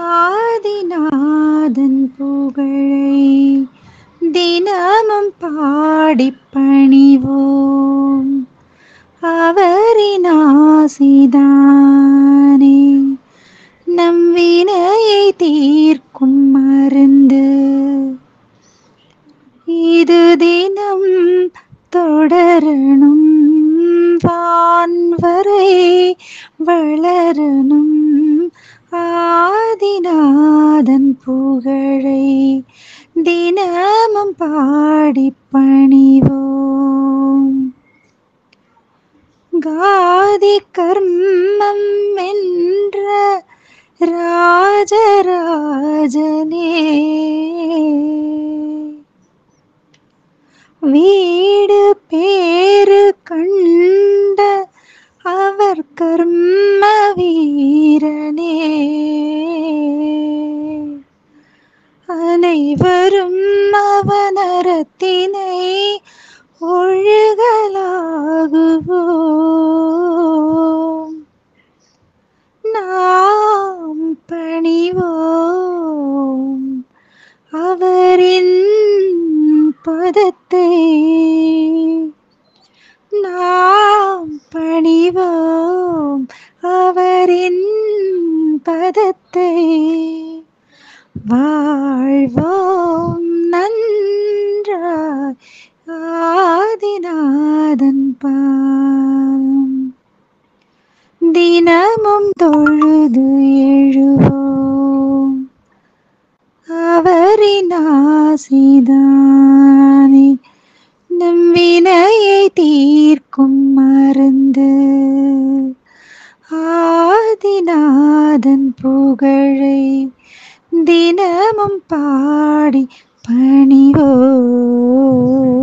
ஆதிநாதன் புகழை தினமும் பாடிப் பணிவோம் அவரின் ஆசிதானே நம் வினையை தீர்க்கும் மருந்து இது தினம் தொடரணும் வான்வரை வளரணும் ஆதிநாதன் புகழை தினமும் பாடிப் பணிவோம் காதி கர்மம் என்ற ராஜராஜனே வீடு பேரு கண்ட அவர் கர்ம வீரனே அனைவரும் அவனரத்தினை ஒழுகலாகுவோம் நாம் பணிவோம் அவரின் பதத்தை நாம் பணிவோம் அவரின் பதத்தை வாழ்வோம் நன்றாய் ஆதிநாதன் பாம் தினமும் தொழுது எழுவோம் அவரின் ஆசிதானே நம் வினையை தீர்க்கும் மருந்து ஆதிநாதன் புகழை தினமும் பாடி பணிவோம்